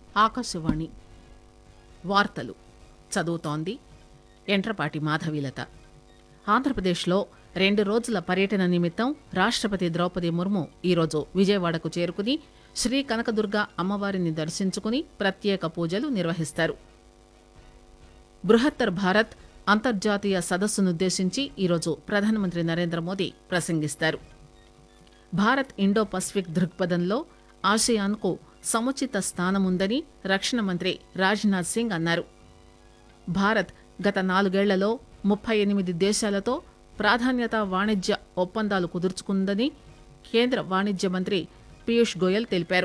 ఆకాశవాణి వార్తలు చదువుతోంది ఎంట్రపాటి మాధవీలత ఆంధ్రప్రదేశ్లో రెండు రోజుల పర్యటన నిమిత్తం రాష్టపతి ద్రౌపది ముర్ము ఈరోజు విజయవాడకు చేరుకుని శ్రీ కనకదుర్గ అమ్మవారిని దర్శించుకుని ప్రత్యేక పూజలు నిర్వహిస్తారు బృహత్తర్ భారత్ అంతర్జాతీయ సదస్సునుద్దేశించి ఈరోజు ప్రధానమంత్రి నరేంద్ర మోదీ ప్రసంగిస్తారు భారత్ ఇండో పసిఫిక్ దృక్పథంలో ఆసియాన్కు సముచిత స్థానముందని రక్షణ మంత్రి రాజ్నాథ్ సింగ్ అన్నారు భారత్ గత నాలుగేళ్లలో ముప్పై ఎనిమిది దేశాలతో ప్రాధాన్యత వాణిజ్య ఒప్పందాలు కుదుర్చుకుందని కేంద్ర వాణిజ్య మంత్రి పీయూష్ గోయల్ తెలిపారు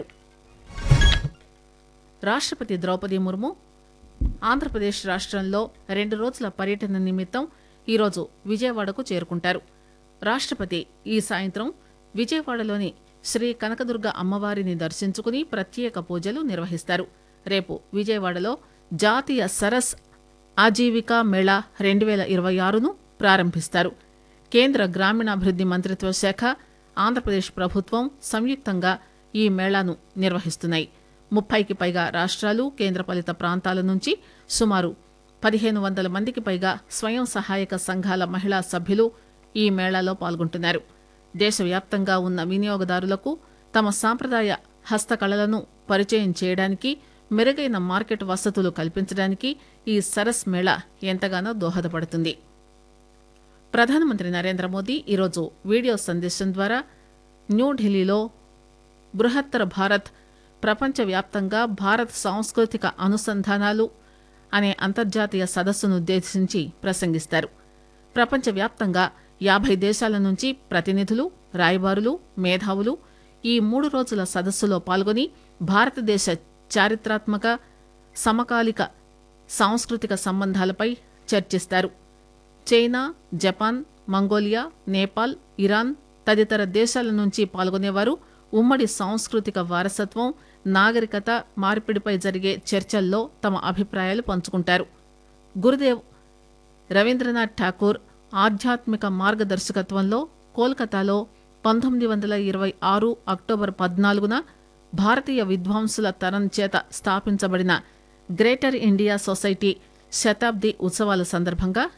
రాష్టపతి ద్రౌపది ముర్ము ఆంధ్రప్రదేశ్ రాష్ట్రంలో రెండు రోజుల పర్యటన నిమిత్తం ఈరోజు విజయవాడకు చేరుకుంటారు రాష్టపతి ఈ సాయంత్రం విజయవాడలోని శ్రీ కనకదుర్గ అమ్మవారిని దర్శించుకుని ప్రత్యేక పూజలు నిర్వహిస్తారు రేపు విజయవాడలో జాతీయ సరస్ ఆజీవికా మేళా రెండు వేల ఇరవై ఆరును ప్రారంభిస్తారు కేంద్ర గ్రామీణాభివృద్ది మంత్రిత్వ శాఖ ఆంధ్రప్రదేశ్ ప్రభుత్వం సంయుక్తంగా ఈ మేళాను నిర్వహిస్తున్నాయి ముప్పైకి పైగా రాష్ట్రాలు కేంద్రపాలిత ప్రాంతాల నుంచి సుమారు పదిహేను వందల మందికి పైగా స్వయం సహాయక సంఘాల మహిళా సభ్యులు ఈ మేళాలో పాల్గొంటున్నారు దేశవ్యాప్తంగా ఉన్న వినియోగదారులకు తమ సాంప్రదాయ హస్తకళలను పరిచయం చేయడానికి మెరుగైన మార్కెట్ వసతులు కల్పించడానికి ఈ సరస్ మేళా ఎంతగానో దోహదపడుతుంది ప్రధానమంత్రి నరేంద్ర మోదీ ఈరోజు వీడియో సందేశం ద్వారా న్యూఢిల్లీలో బృహత్తర భారత్ ప్రపంచవ్యాప్తంగా భారత్ సాంస్కృతిక అనుసంధానాలు అనే అంతర్జాతీయ సదస్సును ఉద్దేశించి ప్రసంగిస్తారు ప్రపంచవ్యాప్తంగా యాభై దేశాల నుంచి ప్రతినిధులు రాయబారులు మేధావులు ఈ మూడు రోజుల సదస్సులో పాల్గొని భారతదేశ చారిత్రాత్మక సమకాలిక సాంస్కృతిక సంబంధాలపై చర్చిస్తారు China Japan Mongolia Nepal Iran తదితర దేశాల నుంచి పాల్గొనేవారు ఉమ్మడి సాంస్కృతిక వారసత్వం నాగరికత మార్పిడిపై జరిగే చర్చల్లో తమ అభిప్రాయాలు పంచుకుంటారు గురుదేవ్ రవీంద్రనాథ్ ఠాకూర్ ఆధ్యాత్మిక మార్గదర్శకత్వంలో కోల్కతాలో పంతొమ్మిది వందల ఇరవై ఆరు అక్టోబర్ పద్నాలుగున భారతీయ విద్వాంసుల తరం చేత స్థాపించబడిన గ్రేటర్ ఇండియా సొసైటీ శతాబ్ది ఉత్సవాల సందర్భంగా